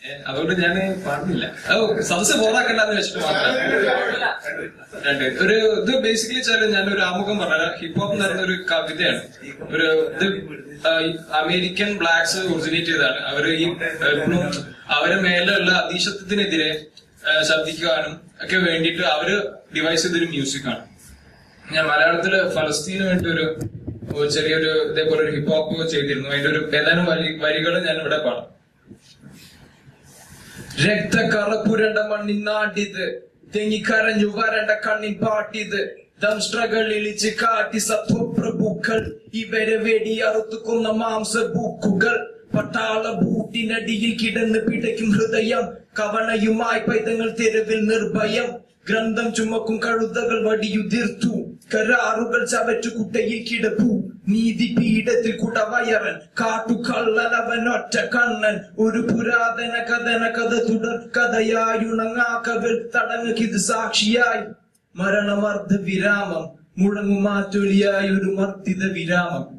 ഏ, അതുകൊണ്ട് ഞാൻ പാടുന്നില്ല അത് സദസ് ബോറാക്കണ്ടെന്ന് വെച്ചിട്ട് മാത്രം രണ്ട് ഒരു ഇത് ബേസിക്കലി വെച്ചാൽ ഞാൻ ഒരു ആമുഖം പറഞ്ഞ ഹിപ്പ് ഹോപ്പ് എന്ന് പറയുന്ന ഒരു കവിതയാണ് ഒരു ഇത് ആ, ഈ അമേരിക്കൻ ബ്ലാക്സ് ഒറിജിനേറ്റ് ചെയ്തതാണ് അവര് ഈ എപ്പോഴും അവരെ മേലുള്ള അതീശത്വത്തിനെതിരെ ആ, ശബ്ദിക്കുവാനും ഒക്കെ വേണ്ടിയിട്ട് അവര് ഡിവൈസ് ചെയ്തൊരു മ്യൂസിക്കാണ് ഞാൻ മലയാളത്തില് ഫലസ്തീന് വേണ്ടി ഒരു ഒരു ചെറിയൊരു ഇതേപോലെ ഒരു ഹിപ്പ് ഹോപ്പ് ചെയ്തിരുന്നു അതിന്റെ ഒരു ഏതാനും വരി വരികൾ ഞാൻ ഇവിടെ പാടാം രക്തക്കറ പുരണ്ട മണ്ണിൻ നാട്ടിത് തെങ്ങിക്കരഞ്ഞു വരണ്ട കണ്ണിൻ പാട്ടിത് ദംഷ്ട്രകൾ ഇളിച്ച് കാട്ടി സത്വപ്രഭുക്കൾ ഇവരെ വെടി അറുത്തുക്കുന്ന മാംസബുക്കുകൾ പട്ടാള ബൂട്ടിനടിയിൽ കിടന്ന് പിടയ്ക്കും ഹൃദയം കവണയുമായി പൈതങ്ങൾ തെരുവിൽ നിർഭയം ഗ്രന്ഥം ചുമക്കും കഴുതകൾ വടിയുതിർത്തു കരാറുകൾ ചവറ്റു കുട്ടയിൽ കിടപ്പു നീതി പീഠത്തിൽ കുടവയറൻ കാട്ടുകള്ളലവൻ ഒറ്റ കണ്ണൻ ഒരു പുരാതന കഥന കഥ തുടർ കഥയായുണങ്ങാക്കവൽ തടങ്ങക്കിത് സാക്ഷിയായി മരണമർദ്ധ വിരാമം മുഴങ്ങുമാറ്റൊലിയായ ഒരു മർദ്ദിത വിരാമം